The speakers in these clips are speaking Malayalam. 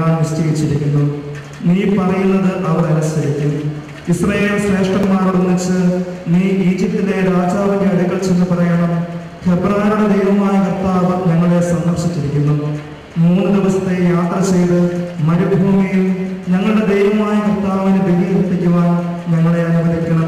ഞാൻ നിശ്ചയിച്ചിരിക്കുന്നു നീ പറയുന്നത് അവർ അനുസരിക്കും ഇസ്രായേൽ ശ്രേഷ്ഠന്മാരോടൊന്നിച്ച് നീ ഈജിപ്തിലെ രാജാവിന്റെ അടുക്കൽ ചെന്ന് പറയണം ഹെബ്രാരുടെ ദൈവമായ കർത്താവ് ഞങ്ങളെ സന്ദർശിച്ചിരിക്കുന്നു മൂന്ന് ദിവസത്തെ യാത്ര ചെയ്ത് മരുഭൂമിയിൽ ഞങ്ങളുടെ ദൈവമായ കർത്താവിന് ബലിയർപ്പിക്കുവാൻ ഞങ്ങളെ അനുവദിക്കണം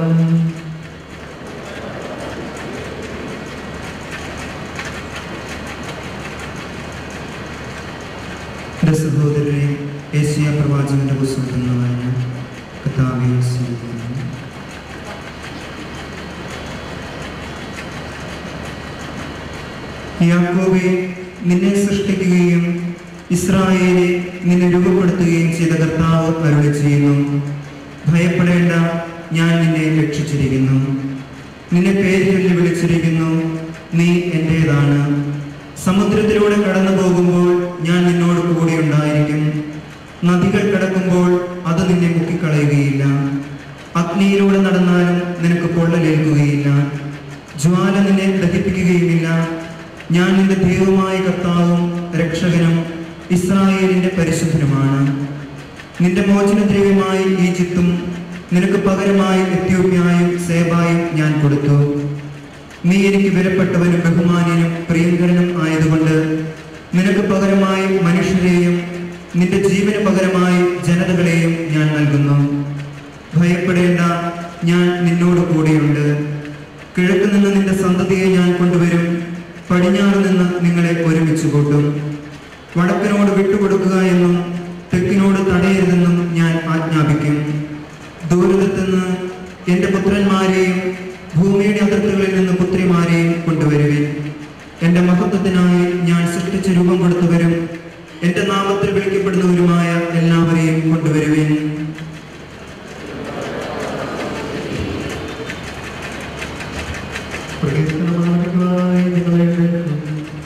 എൻ്റെ സഹോദരരെ ഏഷ്യ പ്രവാചകന്റെ പുസ്തകത്തിൽ നിന്ന് വായന കർത്താവെ സ്വീകരിക്കുന്നു യാക്കോബെ നിന്നെ സൃഷ്ടിക്കുകയും ഇസ്രായേലെ നിന്നെ രൂപപ്പെടുത്തുകയും ചെയ്ത കർത്താവ് അരുളി ചെയ്യുന്നു ഭയപ്പെടേണ്ട ഞാൻ നിന്നെ രക്ഷിച്ചിരിക്കുന്നു നിന്നെ പേര് ചൊല്ലി വിളിച്ചിരിക്കുന്നു നീ എൻ്റേതാണ് സമുദ്രത്തിലൂടെ കടന്നു പോകുമ്പോൾ ഞാൻ നിന്നോട് കൂടെ ഉണ്ടായിരിക്കും നദികൾ കടക്കുമ്പോൾ അത് നിന്നെ മുക്കിക്കളയുകയില്ല അഗ്നിയിലൂടെ നടന്നാലും നിനക്ക് പൊള്ളലേൽക്കുകയില്ല ജ്വാല നിന്നെ ദഹിപ്പിക്കുകയുമില്ല ഞാൻ നിന്റെ ദൈവമായ കർത്താവും രക്ഷകനും ഇസ്രായേലിന്റെ പരിശുദ്ധനുമാണ് നിന്റെ മോചനദ്രവ്യമായി ഈജിപ്തും നിനക്ക് പകരമായി എത്യോപ്യായും സേബായും ഞാൻ കൊടുത്തു നീ എനിക്ക് വിലപ്പെട്ടവനും ബഹുമാന്യനും പ്രിയങ്കരനും ആയതുകൊണ്ട് നിനക്ക് പകരമായി മനുഷ്യരെയും നിന്റെ ജീവന് പകരമായി ജനതകളെയും ഞാൻ നൽകുന്നു ഭയപ്പെടേണ്ട ഞാൻ നിന്നോട് കൂടെയുണ്ട് കിഴക്ക് നിന്ന് നിന്റെ സന്തതിയെ ഞാൻ കൊണ്ടുവരും പടിഞ്ഞാറ് നിന്ന് നിങ്ങളെ ഒരുമിച്ച് കൂട്ടും വടക്കിനോട് വിട്ടുകൊടുക്കുക എന്നും തെക്കിനോട് തടയരുതെന്നും ഞാൻ ആജ്ഞാപിക്കും ദൂരത്തുനിന്ന് എൻ്റെ പുത്രന്മാരെയും ഭൂമിയുടെ അതിർത്തികളിൽ നിന്ന് പുത്രിമാരെയും കൊണ്ടുവരുവിൻ എൻ്റെ മഹത്വത്തിനായി ഞാൻ സൃഷ്ടിച്ച രൂപം കൊടുത്തവരും എൻ്റെ നാമത്തിൽ വിളിക്കപ്പെടുന്നവരുമായ എല്ലാവരെയും കൊണ്ടുവരുവിൻ പ്രകീർത്തനമാർഗമായി നിങ്ങളെ കേൾക്കും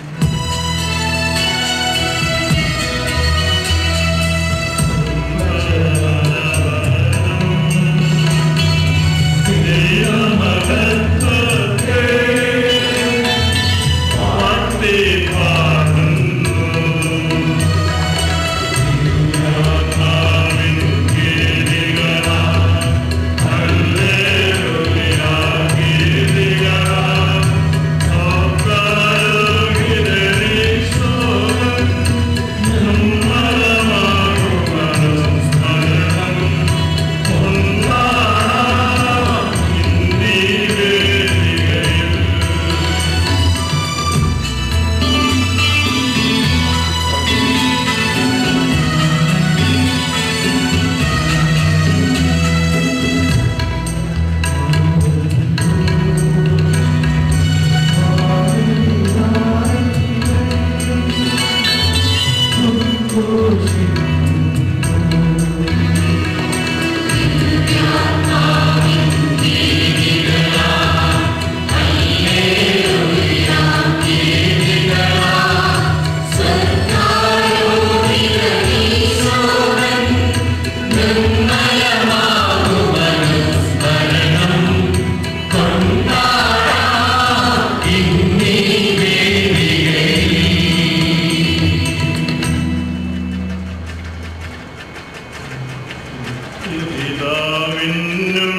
പിതാവിനും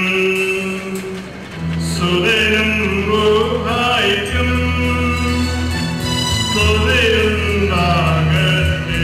സുതനും റൂഹായിക്കും സ്തുതിയുണ്ടാകട്ടെ.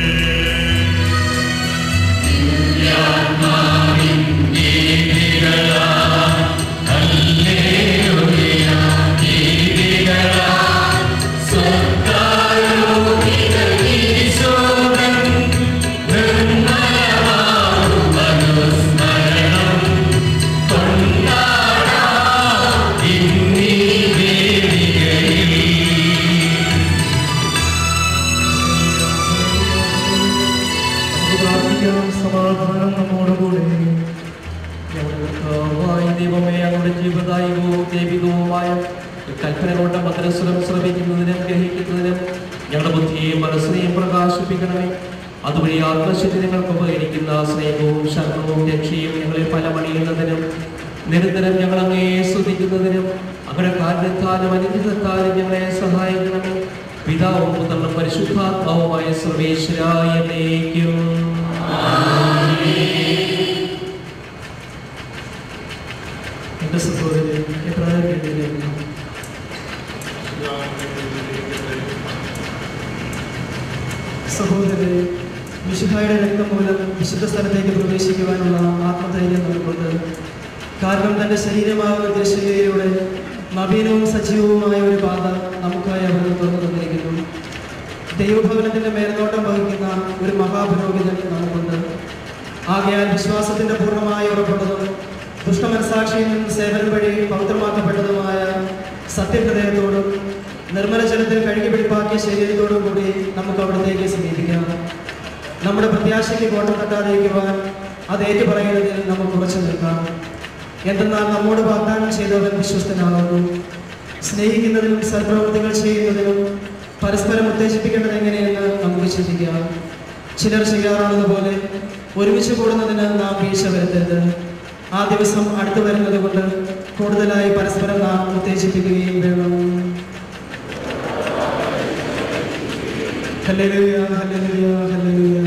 നമുക്ക് പ്രാർത്ഥിക്കാം സമാധാനം നമ്മോടുകൂടെ ഞങ്ങളുടെ കർത്താവായ ദൈവമേ ഞങ്ങളുടെ ജീവദായകവും ദൈവികവുമായ ഈ കൽപ്പന കൊണ്ട് മദ്രസ്വരം ശ്രമിക്കുന്നതിനും ഗ്രഹിക്കുന്നതിനും ഞങ്ങളുടെ ബുദ്ധിയെയും മനസ്സിനെയും പ്രകാശിപ്പിക്കണമേ അതുവഴി ആത്മശക്തി നിങ്ങൾക്ക് ഉപകരിക്കുന്ന സ്നേഹവും ശരണവും രക്ഷയും ഞങ്ങളെ ഫലമണിയുന്നതിനും നിരന്തരം ഞങ്ങൾ അങ്ങയെ സ്തുതിക്കുന്നതിനും അങ്ങനെ കാരണത്താലും അനുഗ്രഹത്താലും ഞങ്ങളെ സഹായിക്കണമേ പിതാവും പുത്രനും പരിശുദ്ധാത്മാവുമായ സർവേശ്വരായ എന്നേക്കും മിശിഹായുടെ രക്തം മൂലം വിശുദ്ധ സ്ഥലത്തേക്ക് പ്രവേശിക്കുവാനുള്ള ആത്മധൈര്യം നമുക്കുണ്ട് കാരണം തൻ്റെ ശരീരമാകുന്ന തിരശ്ശേരിയിലൂടെ നവീനവും സജീവവുമായ ഒരു പാത നമുക്കായി അവിടെ തുറന്നു തന്നിരിക്കുന്നു ദൈവഭവനത്തിന്റെ മേൽനോട്ടം വഹിക്കുന്ന ഒരു മഹാപുരോഹിതൻ നമുക്കുണ്ട് ആകയാൽ വിശ്വാസത്തിന്റെ പൂർണ്ണമായ ഉറപ്പുള്ളതും ദുഷ്ടമനസാക്ഷിയിൽ നിന്ന് സേവനം വഴി പവിത്രമാക്കപ്പെട്ടതുമായ സത്യഹൃദയത്തോടും നിർമ്മല ജലത്തിൽ കഴുകി പിടിപ്പാക്കിയ ശരീരത്തോടും കൂടി നമുക്ക് അവിടത്തേക്ക് സമീപിക്കാം നമ്മുടെ പ്രത്യാശയ്ക്ക് കോട്ടം തട്ടാതിരിക്കുവാൻ അത് ഏറ്റുപറയുന്നതിൽ നമുക്ക് ഉറച്ചു നിൽക്കാം എന്തെന്നാൽ നമ്മോട് വാഗ്ദാനം ചെയ്തവൻ വിശ്വസ്തനാകുന്നു സ്നേഹിക്കുന്നതിനും സൽപ്രവൃത്തികൾ ചെയ്യുന്നതിനും പരസ്പരം ഉത്തേജിപ്പിക്കേണ്ടത് എങ്ങനെയെന്ന് നമുക്ക് ചിന്തിക്കാം ചിലർ ചെയ്യാറുള്ളതുപോലെ ഒരുമിച്ച് കൂടുന്നതിന് നാം വീഴ്ച വരുത്തരുത് ആ ദിവസം അടുത്തു വരുന്നത് കൊണ്ട് കൂടുതലായി പരസ്പരം നാം ഉത്തേജിപ്പിക്കുകയും വേണം ഹല്ലേലൂയ ഹല്ലേലൂയ ഹല്ലേലൂയ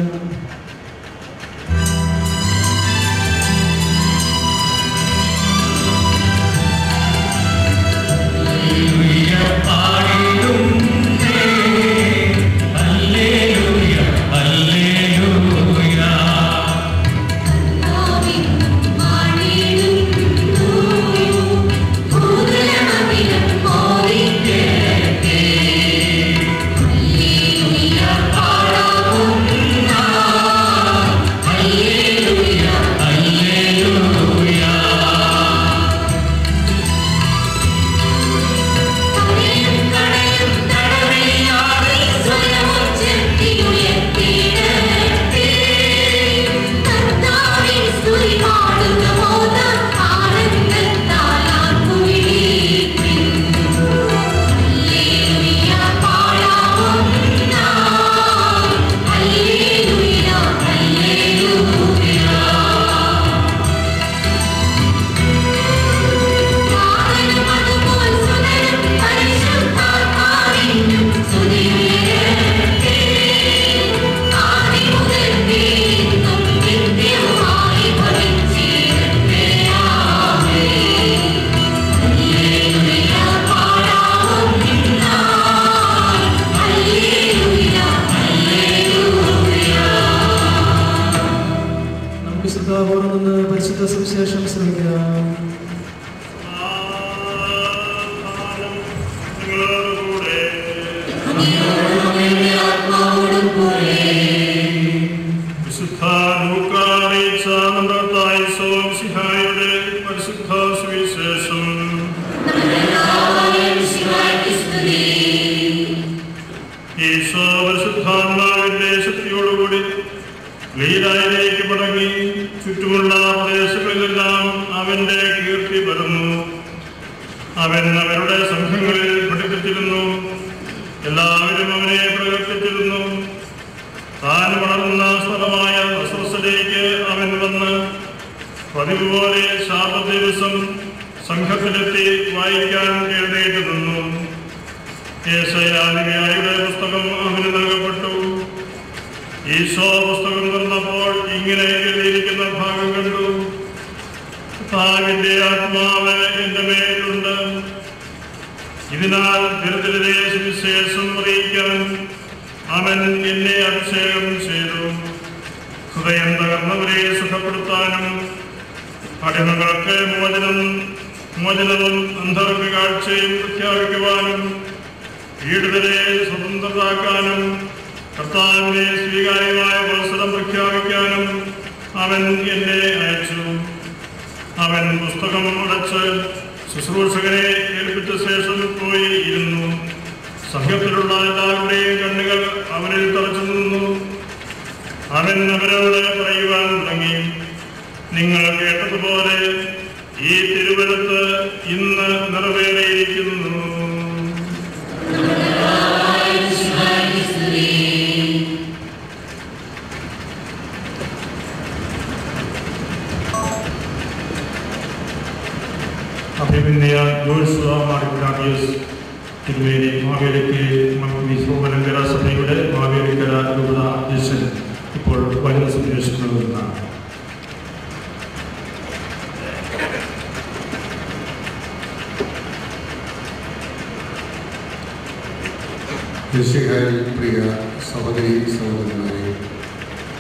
നമുക്ക് ശ്രദ്ധാപൂർവ്വം നിന്ന് പരിശുദ്ധ സുവിശേഷം ശ്രമിക്കാം നിങ്ങളോടുകൂടെ വിശുദ്ധ ലൂക്കാ അറിയിച്ച നമ്മുടെ കർത്താവായ യേശുമിശിഹായുടെ പരിശുദ്ധ സുവിശേഷം ഈശോ പരിശുദ്ധാത്മാവിന്റെ ശക്തിയോടുകൂടി ലീലായിലേക്ക് മടങ്ങി ചുറ്റുമുള്ള പ്രദേശങ്ങളിലെല്ലാം അവന്റെ കീർത്തി പരന്നു അവൻ അവരുടെ സംഘങ്ങളിൽ പഠിപ്പിച്ചിരുന്നു എല്ലാവരും അവനെ പ്രകീർത്തിച്ചിരുന്നു താൻ വളർന്ന സ്ഥലമായ നസ്രസിലേക്ക് അവൻ വന്ന് പതിവ് പോലെ ശാപ ദിവസം സംഘത്തിലെത്തി വായിക്കാൻ എഴുന്നേറ്റ് നിന്നു യേശയാലികയുടെ പുസ്തകം അവന് നൽകപ്പെട്ടു ഈശോ പുസ്തകം തുറന്നപ്പോൾ ഇങ്ങനെ എഴുതിയിരിക്കുന്ന ഭാഗം കണ്ടു കർത്താവിന്റെ ആത്മാവ് എന്റെ മേലുണ്ട് ഇതിനാൽ ദരിദ്രരെ സുവിശേഷം അറിയിക്കാൻ അവൻ എന്നെ അഭിഷേകം ചെയ്തു ഹൃദയം തകർന്നവരെ സുഖപ്പെടുത്താനും അടിമകൾക്ക് മോചനം മോചനവും അന്ധർക്ക് കാഴ്ചയും പ്രഖ്യാപിക്കുവാനും വീടുതരെ സ്വതന്ത്രരാക്കാനും കർത്താവിനെ സ്വീകാര്യമായ അവസരം പ്രഖ്യാപിക്കാനും അവൻ എന്നെ അയച്ചു അവൻ പുസ്തകം അടച്ച് ശുശ്രൂഷകരെ ഏൽപ്പിച്ച ശേഷം പോയി ഇരുന്നു സംഘത്തിലുള്ള എല്ലാവരുടെയും കണ്ണുകൾ അവനിൽ തറച്ചു നിന്നു അവൻ അവരോട് പറയുവാൻ തുടങ്ങി നിങ്ങൾ കേട്ടതുപോലെ ഈ തിരുവനത്ത് ഇന്ന് നിറവേറിയിരിക്കുന്നു അഭിമന്യ ജോത്സവ മാർഗ്രാഡിയസ് തിരുവേലി മാവേലിക്ക് വിശ്വമലങ്കര സഭയുടെ മാവേലിക്കര രൂപത അധ്യക്ഷൻ ഇപ്പോൾ വനിത സംരക്ഷിക്കുന്നതാണ് ഋഷികാരി പ്രിയ സഹോദരി സഹോദരന്മാരെ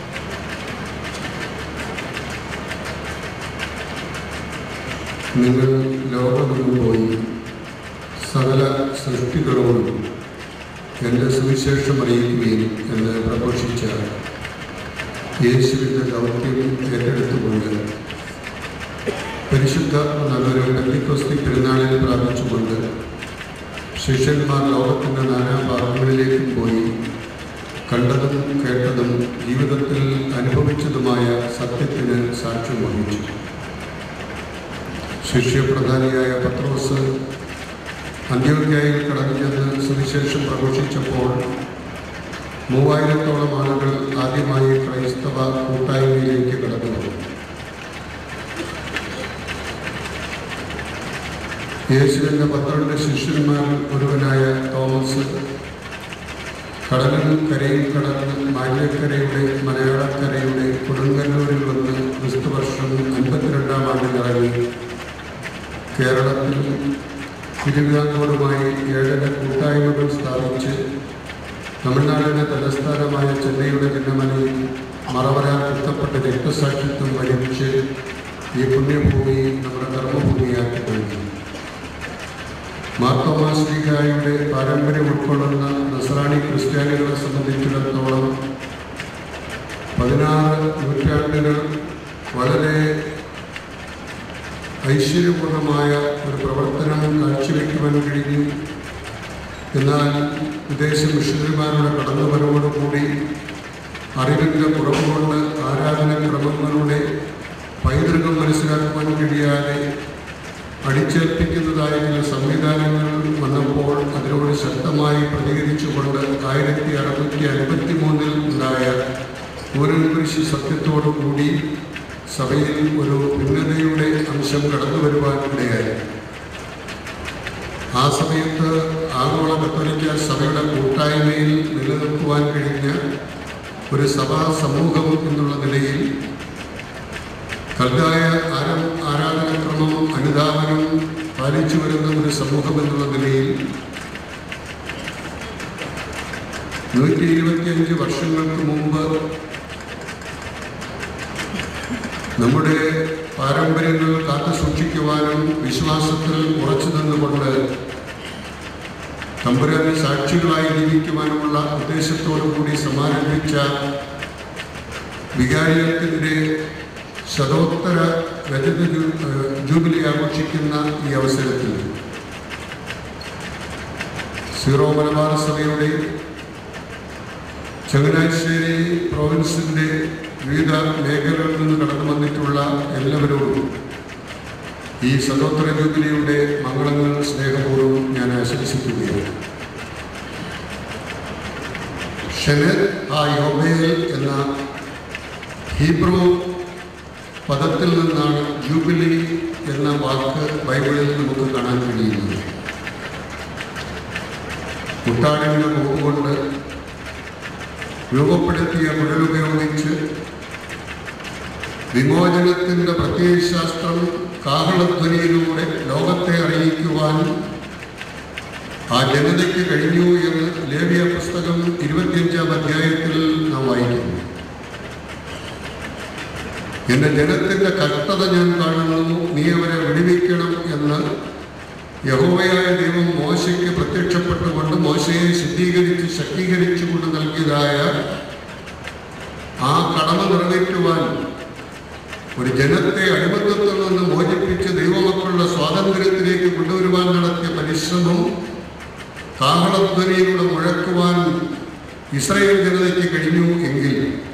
നിങ്ങൾ ലോകമെങ്ങും പോയി സകല സൃഷ്ടികളോടും എൻ്റെ സുവിശേഷം അറിയിക്കുകയും എന്ന് പ്രഘോഷിച്ച യേശുവിൻ്റെ ദൗത്യം ഏറ്റെടുത്തുകൊണ്ട് പരിശുദ്ധ നല്ലൊരു പെന്തിക്കോസ്തി പെരുന്നാളിൽ പ്രാപിച്ചുകൊണ്ട് ശിഷ്യന്മാർ ലോകത്തിൻ്റെ നാനാഭാഗങ്ങളിലേക്കും പോയി കണ്ടതും കേട്ടതും ജീവിതത്തിൽ അനുഭവിച്ചതുമായ സത്യത്തിന് സാക്ഷ്യം വഹിച്ചു ശിഷ്യപ്രധാനിയായ പത്രോസ് അന്ത്യോഗ്യയിൽ കടന്നു ചെന്ന് സുവിശേഷം പ്രഘോഷിച്ചപ്പോൾ മൂവായിരത്തോളം ആളുകൾ ആദ്യമായി ക്രൈസ്തവ കൂട്ടായ്മയിലേക്ക് കടന്നു വന്നു യേശുവിൻ്റെ പന്ത്രണ്ട് ശിഷ്യന്മാരിൽ ഒരുവനായ തോമസ് കടലും കരയും കടന്ന് മാലിന്യക്കരയുടെ മലയാളക്കരയുടെ കൊടുങ്ങല്ലൂരിൽ വന്ന് ക്രിസ്തുവർഷം അൻപത്തിരണ്ടാം ആണ്ടിൽ ഇറങ്ങി കേരളത്തിൽ തിരുവിതാംകൂറുമായി ഏഴര കൂട്ടായ്മകൾ സ്ഥാപിച്ച് തമിഴ്നാടിൻ്റെ തലസ്ഥാനമായ ചെന്നൈയുടെ ചിന്നമലയിൽ മറവരാൻ കുത്തപ്പെട്ട രക്തസാക്ഷിത്വം വരിച്ച് ഈ പുണ്യഭൂമി നമ്മുടെ കർമ്മഭൂമിയാക്കി കഴിഞ്ഞു മാർത്തോമാ ശ്രീകായുടെ പാരമ്പര്യം ഉൾക്കൊള്ളുന്ന നസറാണി ക്രിസ്ത്യാനികളെ സംബന്ധിച്ചിടത്തോളം പതിനാറ് നൂറ്റാണ്ടുകൾ വളരെ ഐശ്വര്യപൂർണമായ ഒരു പ്രവർത്തനം കാഴ്ചവെക്കുവാൻ കഴിഞ്ഞു എന്നാൽ വിദേശ മിഷണറിമാരുടെ കടന്നുവരവോടുകൂടി അറിവിൻ്റെ കുറവുകൊണ്ട് ആരാധനാക്രമങ്ങളുടെ പൈതൃകം മനസ്സിലാക്കുവാൻ കഴിയാതെ അടിച്ചേൽപ്പിക്കുന്നതായ ചില സംവിധാനങ്ങൾ വന്നപ്പോൾ അതിനോട് ശക്തമായി പ്രതികരിച്ചുകൊണ്ട് ആയിരത്തി അറുന്നൂറ്റി അൻപത്തി മൂന്നിൽ ഉണ്ടായ പൂരൻകുരിശി സത്യത്തോടുകൂടി സഭയിൽ ഒരു ഭിന്നതയുടെ അംശം കടന്നു വരുവാൻ ഇടയായി ആ സമയത്ത് ആഗോള കത്തോലിക്ക സഭയുടെ കൂട്ടായ്മയിൽ നിലനിൽക്കുവാൻ കഴിഞ്ഞ ഒരു സഭാ സമൂഹം എന്നുള്ള നിലയിൽ കൽതായ ആരം ആരാധനക്രമം അനുധാവനം പാലിച്ചു വരുന്ന ഒരു സമൂഹം എന്നുള്ള നിലയിൽ നൂറ്റി ഇരുപത്തിയഞ്ച് വർഷങ്ങൾക്ക് മുമ്പ് നമ്മുടെ പാരമ്പര്യങ്ങൾ കാത്തു സൂക്ഷിക്കുവാനും വിശ്വാസത്തിൽ ഉറച്ചു നിന്നുകൊണ്ട് തമ്പുരാന് സാക്ഷികളായി ജീവിക്കുവാനുമുള്ള ഉദ്ദേശത്തോടു കൂടി സമാരംഭിച്ച വികാരിയത്തിൻ്റെ ശതോത്തര രജത ജൂ- ഏഹ് ജൂബിലി ആഘോഷിക്കുന്ന ഈ അവസരത്തിൽ സീറോ മലബാർ സഭയുടെ ചങ്ങനാശ്ശേരി പ്രോവിൻസിൻ്റെ വിവിധ മേഖലകളിൽ നിന്ന് കടന്നു വന്നിട്ടുള്ള എല്ലാവരോടും ഈ സഹോദര ജൂബിലിയുടെ മംഗളങ്ങൾ സ്നേഹപൂർവ്വം ഞാൻ ആശംസിക്കുകയാണ് ഷെനത് ആ യോബേൽ എന്ന ഹീബ്രു പദത്തിൽ നിന്നാണ് ജൂബിലി എന്ന വാക്ക് ബൈബിളിൽ നമുക്ക് കാണാൻ കഴിയുന്നത് മുട്ടാടിൻ്റെ കൊമ്പ് കൊണ്ട് രൂപപ്പെടുത്തിയ കുഴലുപയോഗിച്ച് വിമോചനത്തിൻ്റെ പ്രത്യയശാസ്ത്രം കാഹളധ്വനിയിലൂടെ ലോകത്തെ അറിയിക്കുവാൻ ആ ജനതയ്ക്ക് കഴിഞ്ഞു എന്ന് ലേവ്യ പുസ്തകം ഇരുപത്തിയഞ്ചാം അധ്യായത്തിൽ നാം വായിക്കുന്നു എൻ്റെ ജനത്തിൻ്റെ കഷ്ടത ഞാൻ കാണുന്നു നീ അവരെ വിടുവിക്കണം എന്ന് യഹോവയായ ദൈവം മോശയ്ക്ക് പ്രത്യക്ഷപ്പെട്ടുകൊണ്ട് മോശയെ ശുദ്ധീകരിച്ച് ശക്തീകരിച്ചുകൊണ്ട് നൽകിയതായ ആ കടമ നിറവേറ്റുവാൻ ഒരു ജനത്തെ അടിമത്തത്തിൽ നിന്ന് മോചിപ്പിച്ച് ദൈവമക്കളുടെ സ്വാതന്ത്ര്യത്തിലേക്ക് കൊണ്ടുവരുവാൻ നടത്തിയ പരിശ്രമം കാഹളധ്വനിയിലൂടെ മുഴക്കുവാൻ ഇസ്രയേൽ ജനതയ്ക്ക് കഴിഞ്ഞു എങ്കിൽ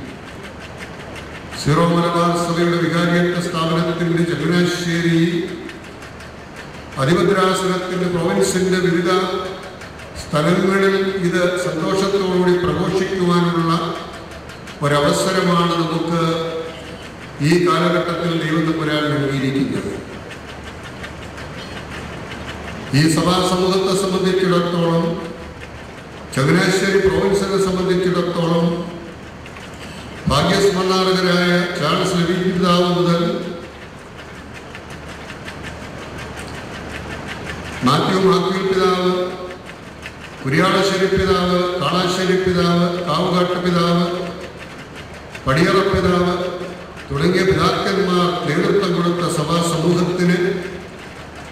സീറോ മലബാർ സഭയുടെ വികാരിയത്വ സ്ഥാപനത്തിൻ്റെ ചങ്ങനാശ്ശേരി അധിപദ്രാസനത്തിൻ്റെ പ്രൊവിൻസിൻ്റെ വിവിധ സ്ഥലങ്ങളിൽ ഇത് സന്തോഷത്തോടുകൂടി പ്രഘോഷിക്കുവാനുള്ള ഒരവസരമാണ് നമുക്ക് ഈ കാലഘട്ടത്തിൽ ദൈവം തമ്പുരാൻ നൽകിയിരിക്കുന്നത് ഈ സഭാ സമൂഹത്തെ സംബന്ധിച്ചിടത്തോളം ചങ്ങനാശ്ശേരി പ്രൊവിൻസിനെ സംബന്ധിച്ചിടത്തോളം ഭാഗ്യസ്മരണാർഹരായ ചാൾസ് ലവി പിതാവ് മുതൽ മാത്യു മാത്യു പിതാവ് കുര്യാളശ്ശേരി പിതാവ് കാളാശ്ശേരി പിതാവ് കാവുകാട്ട് പിതാവ് പടിയറ പിതാവ് തുടങ്ങിയ പിതാക്കന്മാർ നേതൃത്വം കൊടുത്ത സഭാ സമൂഹത്തിന്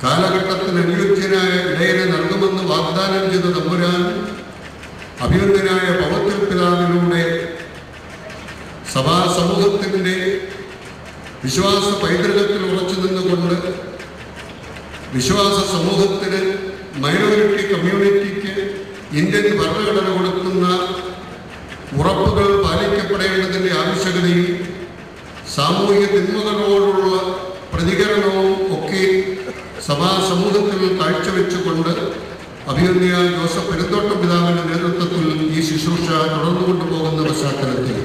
കാലഘട്ടത്തിന് അനുയോജ്യനായ ഇടയനെ നൽകുമെന്ന് വാഗ്ദാനം ചെയ്ത തമ്പുരാൻ അഭിനന്ദനായ പവത്തിൽ പിതാവിലൂടെ സഭാ സമൂഹത്തിൻ്റെ വിശ്വാസ പൈതൃകത്തിൽ ഉറച്ചു നിന്നുകൊണ്ട് വിശ്വാസ സമൂഹത്തിന് മൈനോറിറ്റി കമ്മ്യൂണിറ്റിക്ക് ഇന്ത്യൻ ഭരണഘടന കൊടുക്കുന്ന ഉറപ്പുകൾ പാലിക്കപ്പെടേണ്ടതിൻ്റെ ആവശ്യകതയും സാമൂഹിക തിന്മകളോടുള്ള പ്രതികരണവും ഒക്കെ സഭാ സമൂഹത്തിൽ കാഴ്ചവെച്ചുകൊണ്ട് അഭിനന്ദ ജോസഫ് പെരുന്തോട്ടം പിതാവിന്റെ നേതൃത്വത്തിൽ ഈ ശുശ്രൂഷ തുടർന്നുകൊണ്ടു പോകുന്ന പശ്ചാത്തലത്തിൽ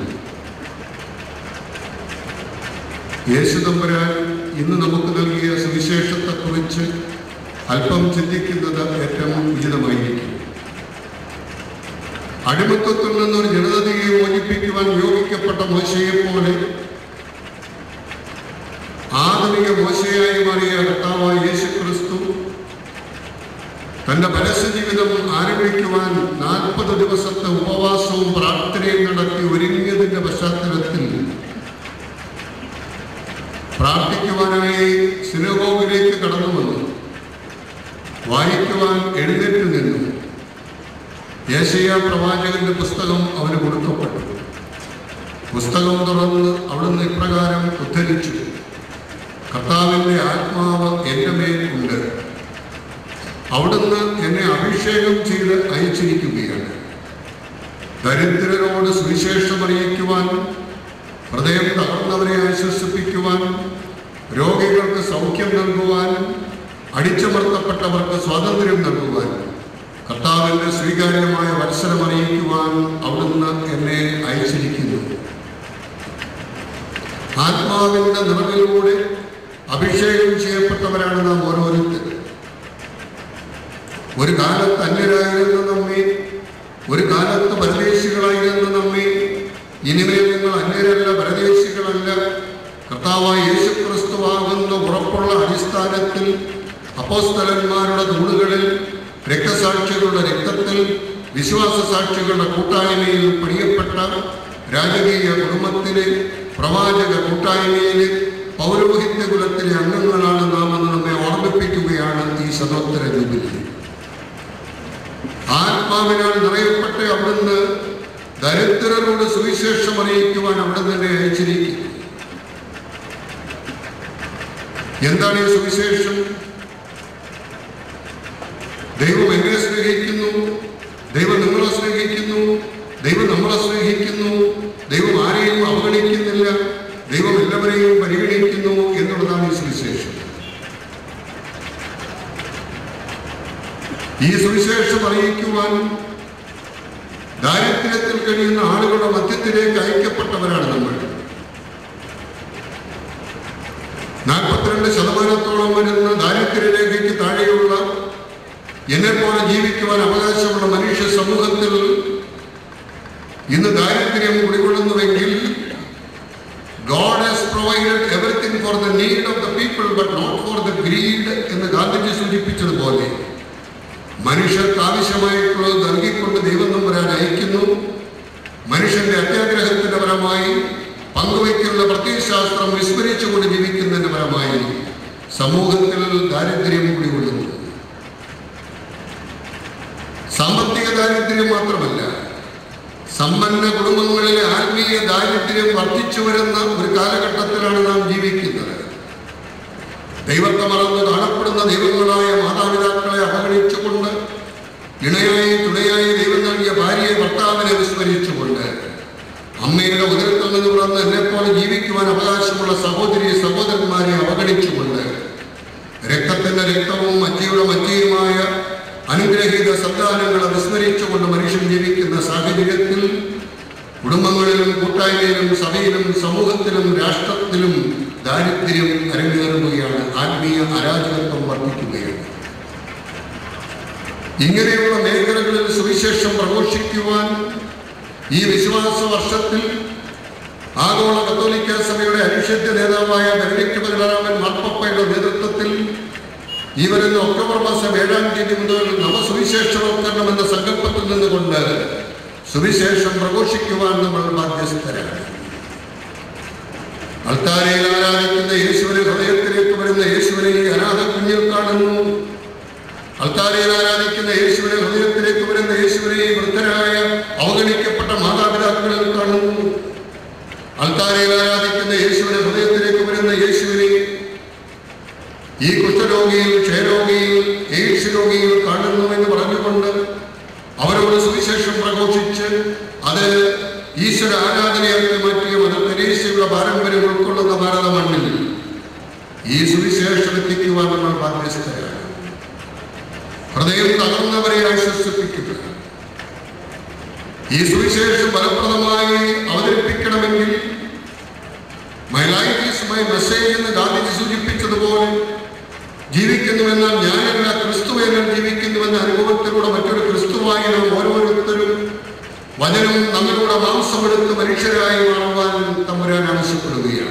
യേശു തമ്പുരാൻ ഇന്ന് നമുക്ക് നൽകിയ സുവിശേഷത്തെക്കുറിച്ച് അല്പം ചിന്തിക്കുന്നത് ഏറ്റവും ഉചിതമായിരിക്കും അടിമത്വത്തിൽ നിന്നൊരു ജനതയെ മോചിപ്പിക്കുവാൻ നിയോഗിക്കപ്പെട്ട മോശയെ പോലെ ആധുനിക മോശയായി മാറിയ കർത്താവായ യേശു ക്രിസ്തു തന്റെ പരസ്യ ജീവിതം ആരംഭിക്കുവാൻ നാൽപ്പത് ദിവസത്തെ ഉപവാസവും പ്രാർത്ഥനയും നടത്തി ഒരുങ്ങിയതിന്റെ പശ്ചാത്തലത്തിൽ പ്രാർത്ഥിക്കുവാനായി സിനഗോഗിലേക്ക് കടന്നു വന്നു വായിക്കുവാൻ എഴുന്നേറ്റ് നിന്നു യേശയ പ്രവാചകന്റെ പുസ്തകം അവന് കൊടുക്കപ്പെട്ടു പുസ്തകം തുറന്ന് അവിടുന്ന് ഇപ്രകാരം ഉദ്ധരിച്ചു കർത്താവിൻ്റെ ആത്മാവ് എൻ്റെ മേൽ ഉണ്ട് അവിടുന്ന് എന്നെ അഭിഷേകം ചെയ്ത് അയച്ചിരിക്കുകയാണ് ദരിദ്രരോട് സുവിശേഷം അറിയിക്കുവാൻ ഹൃദയം തകർന്നവരെ ആശ്വസിപ്പിക്കുവാൻ രോഗികൾക്ക് സൗഖ്യം നൽകുവാൻ അടിച്ചമർത്തപ്പെട്ടവർക്ക് സ്വാതന്ത്ര്യം നൽകുവാൻ കർത്താവിൻ്റെ സ്വീകാര്യമായ വത്സരം അറിയിക്കുവാൻ അവിടുന്ന് എന്നെ അയച്ചിരിക്കുന്നു ആത്മാവിൻ്റെ നിറവിലൂടെ അഭിഷേകം ചെയ്യപ്പെട്ടവരാണ് നാം ഓരോരുത്തരും ഒരു കാലത്ത് അന്യരായിരുന്ന നമ്മെ ഒരു കാലത്ത് പരദേശികളായിരുന്ന നമ്മെ ഇനിമേൽ നിങ്ങൾ അന്യരല്ല പരദേശികളല്ല കർത്താവായ യേശു ക്രിസ്തുവാകുന്ന ഉറപ്പുള്ള അടിസ്ഥാനത്തിൽ അപ്പോസ്തലന്മാരുടെ തൂണുകളിൽ രക്തസാക്ഷികളുടെ രക്തത്തിൽ വിശ്വാസ സാക്ഷികളുടെ കൂട്ടായ്മയിൽ പണിയപ്പെട്ട രാജകീയ കുടുംബത്തിലെ പ്രവാചക കൂട്ടായ്മയിലെ പൗരോഹിത്യ കുലത്തിലെ അംഗങ്ങളാണ് നാം എന്ന് നമ്മെ ഓർമ്മിപ്പിക്കുകയാണ് ഈ സദോത്തര ജൂബിലി ആത്മാവിനാൽ നിറയപ്പെട്ട അവിടുന്ന് ദരിദ്രരോട് സുവിശേഷം അറിയിക്കുവാൻ അവിടെ തന്നെ അയച്ചിരിക്കുന്നു എന്താണ് ഈ സുവിശേഷം ദൈവം എന്നെ സ്നേഹിക്കുന്നു ദൈവം നിങ്ങളെ സ്നേഹിക്കുന്നു ദൈവം നമ്മളെ സ്നേഹിക്കുന്നു ദൈവം ആരെയും അവഗണിക്കുന്നില്ല ദൈവം എല്ലാവരെയും പരിഗണിക്കുന്നു എന്നുള്ളതാണ് ഈ സുവിശേഷം ഈ സുവിശേഷം അറിയിക്കുവാൻ ദാരിദ്ര്യത്തിൽ കഴിയുന്ന ആളുകളുടെ മധ്യത്തിലേക്ക് അയക്കപ്പെട്ടവരാണ് നമ്മൾ നാൽപ്പത്തിരണ്ട് ശതമാനത്തോളം വരുന്ന ദാരിദ്ര്യരേഖയ്ക്ക് താഴെയുള്ള എന്നെപ്പോലെ ജീവിക്കുവാൻ അവകാശമുള്ള മനുഷ്യ സമൂഹത്തിൽ ഇന്ന് ദാരിദ്ര്യം കുടികൊള്ളുന്നുവെങ്കിൽ God has provided everything for the need of the people but not for the greed എന്ന് ഗാന്ധിജി സൂചിപ്പിച്ചതുപോലെ മനുഷ്യർക്ക് ആവശ്യമായിട്ടുള്ളത് നൽകിക്കൊണ്ട് ദൈവം നമ്പരാൻ അയക്കുന്നു മനുഷ്യന്റെ അത്യാഗ്രഹത്തിന്റെ ഫലമായി പങ്കുവയ്ക്കുന്ന പ്രത്യയശാസ്ത്രം വിസ്മരിച്ചുകൊണ്ട് ജീവിക്കുന്നതിന്റെ ഫലമായി സമൂഹത്തിൽ ദാരിദ്ര്യം കുടികൊള്ളുന്നു സാമ്പത്തിക ദാരിദ്ര്യം മാത്രമല്ല സമ്പന്ന കുടുംബങ്ങളിലെ ആത്മീയ ദാരിദ്ര്യം വർദ്ധിച്ചു വരുന്ന ഒരു കാലഘട്ടത്തിലാണ് നാം ജീവിക്കുന്നത് ദൈവത്തെ മറന്ന് കാണപ്പെടുന്ന ദൈവങ്ങളായ മാതാപിതാക്കളെ അവഗണിച്ചുകൊണ്ട് ഇണയായി തുണയായി ദൈവം നൽകിയ ഭാര്യയെ ഭർത്താവിനെ വിസ്മരിച്ചുകൊണ്ട് അമ്മയുടെ ഉദരത്തിൽ നിന്ന് പിറന്ന് എന്നെപ്പോലെ ജീവിക്കുവാൻ അവകാശമുള്ള സഹോദരി സഹോദരന്മാരെ അവഗണിച്ചുകൊണ്ട് രക്തത്തിന്റെ രക്തവും മജ്ജയുടെ മജ്ജയുമായ അനുഗ്രഹീത സന്താനങ്ങളെ വിസ്മരിച്ചുകൊണ്ട് മനുഷ്യൻ ജീവിക്കുന്ന സാഹചര്യത്തിൽ കുടുംബങ്ങളിലും കൂട്ടായ്മയിലും സഭയിലും സമൂഹത്തിലും രാഷ്ട്രത്തിലും ദാരിദ്ര്യം അരങ്ങേറുകയാണ് ആത്മീയ അരാജകത്വം വർദ്ധിക്കുകയാണ് ഇങ്ങനെയുള്ള മേഖലകളിൽ സുവിശേഷം പ്രഘോഷിക്കുവാൻ ഈ വിശ്വാസ വർഷത്തിൽ ആഗോള കത്തോലിക്ക സഭയുടെ അനിഷേധ്യ നേതാവായ ബെനഡിക്ട് പതിനാറാമൻ മാർപ്പപ്പയുടെ നേതൃത്വത്തിൽ ഈ വരുന്ന ഒക്ടോബർ മാസം ഏഴാം തീയതി മുതൽ നവസുവിശേഷവൽക്കരണം എന്ന സങ്കല്പത്തിൽ നിന്നുകൊണ്ട് സുവിശേഷം പ്രഘോഷിക്കുവാൻ നമ്മൾ ബാധ്യസ്ഥരാണ് അൾത്താരയിൽ ആരാധിക്കുന്ന യേശുവിനെ ഹൃദയത്തിലേക്ക് വരുന്ന യേശുവിനെ ഈ അനാഥ കുഞ്ഞിൽ കാണുന്നു അൽത്താരയിൽ ആരാധിക്കുന്ന യേശുവിനെ ഹൃദയത്തിലേക്ക് വരുന്ന യേശുവിനെ വൃദ്ധരായ അവഗണിക്കപ്പെട്ട മാതാപിതാക്കളിൽ കാണുന്നു അൽത്താരയിൽ ആരാധിക്കുന്ന യേശുവിനെ ഹൃദയത്തിലേക്ക് വരുന്ന യേശുവിനെ ഈ കുഷ്ഠരോഗിയിൽ ക്ഷയരോഗിയിൽ എയ്ഡ്സ് രോഗിയിൽ കാണുന്നുവെന്ന് പറഞ്ഞുകൊണ്ട് അവരോട് സുവിശേഷം പ്രഘോഷിച്ച് അത് ഈശ്വര ആരാധനയാക്കി മാറ്റിയ മദർ തെരേസയുടെ പാരമ്പര്യം ഉൾക്കൊള്ളുന്ന ഭാരത മണ്ണിൽ ഈ സുവിശേഷം എത്തിക്കുവാൻ നമ്മൾ ബാധ്യസ്ഥരാണ് ഹൃദയം തകർന്നവരെ ആശ്വസിപ്പിക്കുക ഈ സുവിശേഷം ഫലപ്രദമായി അവതരിപ്പിക്കണമെങ്കിൽ my life is my message എന്ന് ഗാന്ധിജി സൂചിപ്പിച്ചതുപോലെ ജീവിക്കുന്നുവെന്നാൽ ഞാനല്ല ക്രിസ്തു എന്നാൽ ജീവിക്കുന്നുവെന്ന അനുഭവത്തിലൂടെ മറ്റൊരു ക്രിസ്തുവായി നാം ഓരോരുത്തരും വചനം നമ്മിലൂടെ മാംസമെടുത്ത് മനുഷ്യരായി മാറുവാൻ തമ്പുരാൻ ആവശ്യപ്പെടുകയാണ്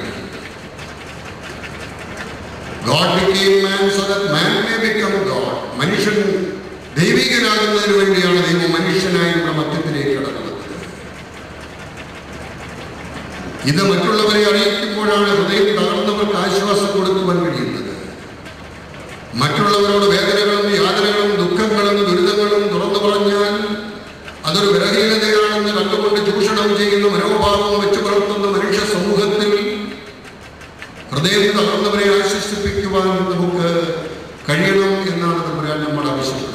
God became man so that man may become God. മനുഷ്യൻ ദൈവികനാകുന്നതിന് വേണ്ടിയാണ് ദൈവം മനുഷ്യനായി നമ്മുടെ മധ്യത്തിലേക്ക് കടന്നത് ഇത് മറ്റുള്ളവരെ അറിയിക്കുമ്പോഴാണ് ഹൃദയം തകർന്നവർക്ക് ആശ്വാസം കൊടുക്കുവാൻ കഴിയുന്നത് മറ്റുള്ളവരോട് വേദനകളും യാതനകളും ദുഃഖങ്ങളും ദുരിതങ്ങളും തുറന്നു പറഞ്ഞാൽ അതൊരു ബലഹീനതയാണെന്ന് കണ്ടുകൊണ്ട് ചൂഷണം ചെയ്യുന്ന മനോഭാവം വെച്ച് പുലർത്തുന്ന മനുഷ്യ സമൂഹത്തിൽ ഹൃദയം തകർന്നവരെ ആശ്വസിപ്പിക്കുവാൻ നമുക്ക് കഴിയണം എന്നാണ് തമ്പുരാൻ നമ്മൾ ആവശ്യപ്പെടുന്നത്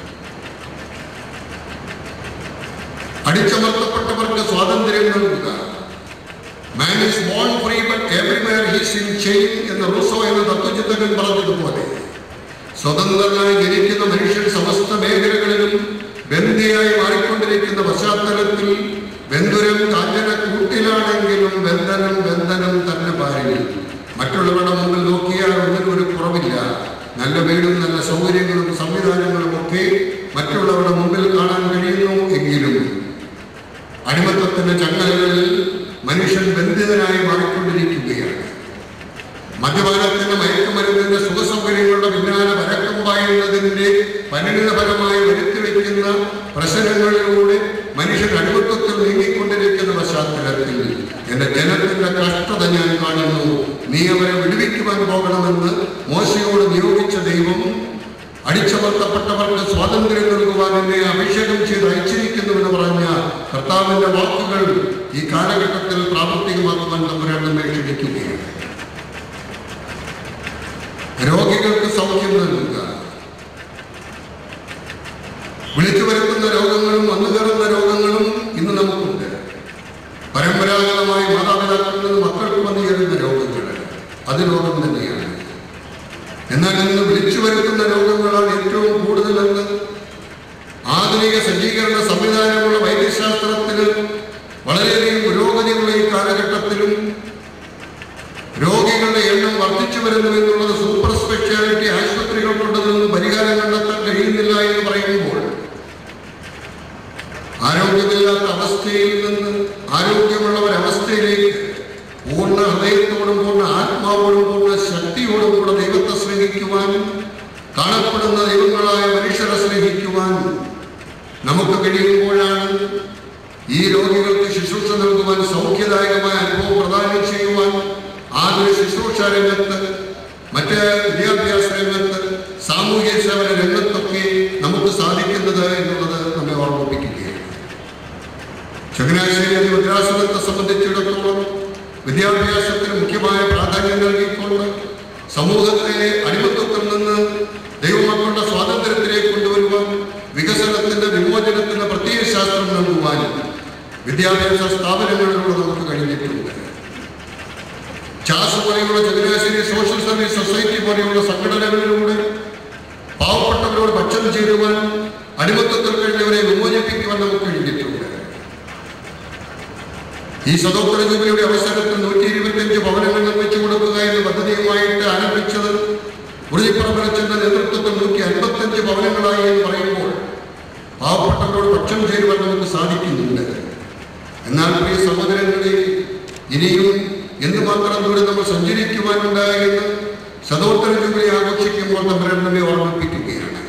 അടിച്ചമർത്തപ്പെട്ടവർക്ക് സ്വാതന്ത്ര്യം നൽകുക man is born free but everywhere he's in chain എന്ന റൂസോ എന്ന തത്വചിന്തകൻ പറഞ്ഞതുപോലെ സ്വതന്ത്രനായി ജനിക്കുന്ന മനുഷ്യൻ സമസ്ത മേഖലകളിലും ബന്ധിയായി മാറിക്കൊണ്ടിരിക്കുന്ന പശ്ചാത്തലത്തിൽ ബന്ധുരം കാഞ്ഞന കൂട്ടിലാണെങ്കിലും ബന്ധനം ബന്ധനം തന്നെ ഭാര്യയിൽ മറ്റുള്ളവരുടെ മുമ്പിൽ നോക്കിയാൽ ഒന്നിനും ഒരു കുറവില്ല നല്ല വീടും നല്ല സൗകര്യങ്ങളും സംവിധാനങ്ങളും ഒക്കെ മറ്റുള്ളവരുടെ മുമ്പിൽ കാണാൻ കഴിയുന്നു എങ്കിലും അടിമത്തത്തിന്റെ ചങ്ങലകളിൽ മനുഷ്യൻ ബന്ധിതനായി മാറിക്കൊണ്ടിരിക്കുകയാണ് മദ്യപാനത്തിന്റെ മയക്കുമരുന്നിന്റെ സുഖസൗകര്യങ്ങളുടെ പിന്നാലെ വരക്കം പായുന്നതിന്റെ പരിണിതഫലമായി വരുത്തി വയ്ക്കുന്ന പ്രശ്നങ്ങളിലൂടെ മനുഷ്യൻ അടിമത്വത്തിൽ നീങ്ങിക്കൊണ്ടിരിക്കുന്ന പശ്ചാത്തലത്തിൽ എന്റെ ജനത്തിന്റെ കഷ്ടത ഞാൻ കാണുന്നു നീ അവരെ വിടുവിക്കുവാൻ പോകണമെന്ന് മോശയോട് നിയോഗിച്ച ദൈവം അടിച്ചമർത്തപ്പെട്ടവർക്ക് സ്വാതന്ത്ര്യം നൽകുവാൻ എന്നെ അഭിഷേകം ചെയ്ത് അയച്ചിരിക്കുന്നുവെന്ന് പറഞ്ഞ കർത്താവിന്റെ വാക്കുകൾ ഈ കാലഘട്ടത്തിൽ പ്രാവർത്തികമാക്കുവാൻ തമ്പുരാൻ നമ്മെ ക്ഷണിക്കുകയാണ് രോഗികൾക്ക് സൗഖ്യം നൽകുക വിളിച്ചു വരുത്തുന്ന രോഗങ്ങളും വന്നു കയറുന്ന രോഗങ്ങളും ഇന്ന് നമുക്കുണ്ട് പരമ്പരാഗതമായി മാതാപിതാക്കളിൽ നിന്ന് മക്കൾക്ക് വന്നു ചേരുന്ന രോഗങ്ങൾ അത് രോഗം തന്നെയാണ് എന്നാൽ ഇന്ന് വിളിച്ചു വരുത്തുന്ന രോഗങ്ങളാണ് ഏറ്റവും കൂടുതലെന്ന് ആധുനിക സജ്ജീകരണ സംവിധാനമുള്ള വൈദ്യശാസ്ത്രത്തിന് വളരെയധികം പുരോഗതിയുള്ള ഈ കാലഘട്ടത്തിലും രോഗികളുടെ എണ്ണം വർദ്ധിച്ചു വരുന്നു എന്നുള്ളത് സൂപ്പർ സ്പെഷ്യാലിറ്റി ആശുപത്രികൾ കൊണ്ടതിൽ നിന്ന് പരിഹാരം കണ്ടെത്താൻ കഴിയുന്നില്ല എന്ന് പറയുമ്പോൾ ആരോഗ്യമില്ലാത്ത അവസ്ഥയിൽ നിന്ന് ആരോഗ്യമുള്ള ഒരവസ്ഥയിലേക്ക് പൂർണ്ണ ഹൃദയത്തോടും പൂർണ്ണ ആത്മാവോടും പൂർണ്ണ ശക്തിയോടും കൂടെ ദൈവത്തെ സ്നേഹിക്കുവാൻ കാണപ്പെടുന്ന ദൈവങ്ങളായ മനുഷ്യരെ സ്നേഹിക്കുവാൻ നമുക്ക് കഴിയുമ്പോഴാണ് ഈ രോഗികൾക്ക് ശുശ്രൂഷ നൽകുവാൻ സൗഖ്യദായകമായ അനുഭവം പ്രദാനം ചെയ്യുവാൻ ആതുര ശുശ്രൂഷ രംഗത്ത് മറ്റ് വിദ്യാഭ്യാസ രംഗത്ത് സാമൂഹ്യ സേവന രംഗത്തൊക്കെ നമുക്ക് സാധിക്കുന്നത് എന്നുള്ളത് നമ്മെ ഓർമ്മിപ്പിക്കുകയാണ് ചങ്ങനാശ്ശേരി അതിഭദ്രാസനത്തെ സംബന്ധിച്ചിടത്തോളം വിദ്യാഭ്യാസത്തിന് മുഖ്യമായ പ്രാധാന്യം നൽകിക്കൊണ്ട് സമൂഹത്തെ അടിമത്വത്തിൽ നിന്ന് ദൈവമക്കളുടെ സ്വാതന്ത്ര്യത്തിലേക്ക് കൊണ്ടുവരുവാൻ വികസനത്തിന്റെ വിമോചനത്തിന്റെ പ്രത്യേക ശാസ്ത്രം നൽകുവാൻ വിദ്യാഭ്യാസ സ്ഥാപനങ്ങളിലൂടെ നമുക്ക് കഴിഞ്ഞിട്ടുണ്ട് ചാസ് പോലെയുള്ള ചങ്ങനാശ്ശേരി സോഷ്യൽ സർവീസ് സൊസൈറ്റി പോലെയുള്ള സംഘടനകളിലൂടെ പാവപ്പെട്ടവരോട് ഭക്ഷണം ചേരുവാൻ അടിമത്തത്തിൽ കഴിഞ്ഞവരെ വിമോചിപ്പിക്കുവാൻ നമുക്ക് കഴിഞ്ഞിട്ടുണ്ട് ഈ സ്വതന്ത്ര ജൂബിലിയുടെ അവസരത്തിൽ നൂറ്റി ഇരുപത്തിയഞ്ച് ഭവനങ്ങൾ നിർമ്മിച്ചു കൊടുക്കുക എന്ന പദ്ധതിയുമായിട്ട് ആരംഭിച്ചത് ഉറുതിപ്പറമ്പലച്ചന്റെ നേതൃത്വത്തിൽ നൂറ്റി അൻപത്തഞ്ച് ഭവനങ്ങളായി എന്ന് പറയുമ്പോൾ പാവപ്പെട്ടവരോട് പക്ഷം ചേരുവാൻ നമുക്ക് സാധിക്കുന്നുണ്ട് എന്നാൽ പ്രിയ സഹോദരങ്ങളെ ഇനിയും എന്തുമാത്രം ദൂരം നമ്മൾ സഞ്ചരിക്കുവാനുണ്ടായെന്ന് ശതോത്തര ജൂബിലി ആഘോഷിക്കുമ്പോൾ നമ്മൾ നമ്മെ ഓർമ്മിപ്പിക്കുകയാണ്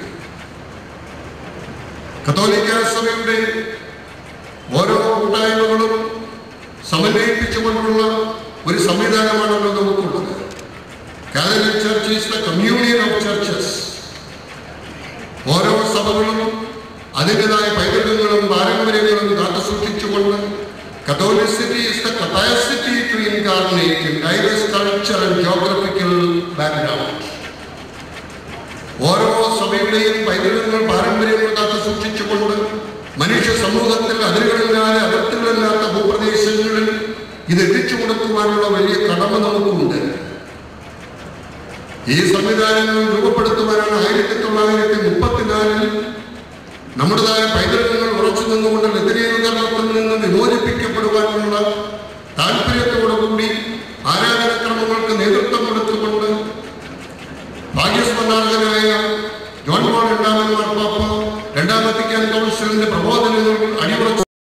കത്തോലിക്ക സഭയുടെ ഓരോ കൂട്ടായ്മകളും സമന്വയിപ്പിച്ചുകൊണ്ടുള്ള ഒരു സംവിധാനമാണല്ലോ നമുക്കുള്ളത് Catholic church is the communion of churches ഓരോ സഭകളും അതിൻ്റെതായ പൈതൃകങ്ങളും പാരമ്പര്യങ്ങളും കാത്തു സൂക്ഷിച്ചുകൊണ്ട് കത്തോലിസിറ്റി is the capacity to incarnate in diverse culture and geographical background. ഓരോ സഭയുടെയും പൈതൃകങ്ങൾ പാരമ്പര്യങ്ങൾ കാത്തു സൂക്ഷിച്ചുകൊണ്ട് മനുഷ്യ സമൂഹത്തിൽ അതിരുകളില്ലാതെ അതിർത്തികളില്ലാത്ത ഭൂപ്രദേശങ്ങളിൽ ഇത് എത്തിച്ചു കൊടുക്കുവാനുള്ള വലിയ കടമ നമുക്കുണ്ട് ഈ സംവിധാനങ്ങൾ രൂപപ്പെടുത്തുവാനാണ് ആയിരത്തി തൊള്ളായിരത്തി മുപ്പത്തിനാലിൽ നമ്മുടേതായ പൈതൃകങ്ങൾ ഉറച്ചു നിന്നുകൊണ്ട് ലത്തിനീകരണത്തിൽ നിന്ന് വിമോചിപ്പിക്കപ്പെടുവാനുള്ള താല്പര്യത്തോടുകൂടി ആരാധനക്രമങ്ങൾക്ക് നേതൃത്വം കൊടുത്തുകൊണ്ട് ഭാഗ്യസ്മരണാർഹനായ ജോൺ പോൾ രണ്ടാമൻ മാർപ്പാപ്പ രണ്ടാം വത്തിക്കാൻ കൗൺസിലിന്റെ പ്രബോധനങ്ങൾ അടിയുറച്ചു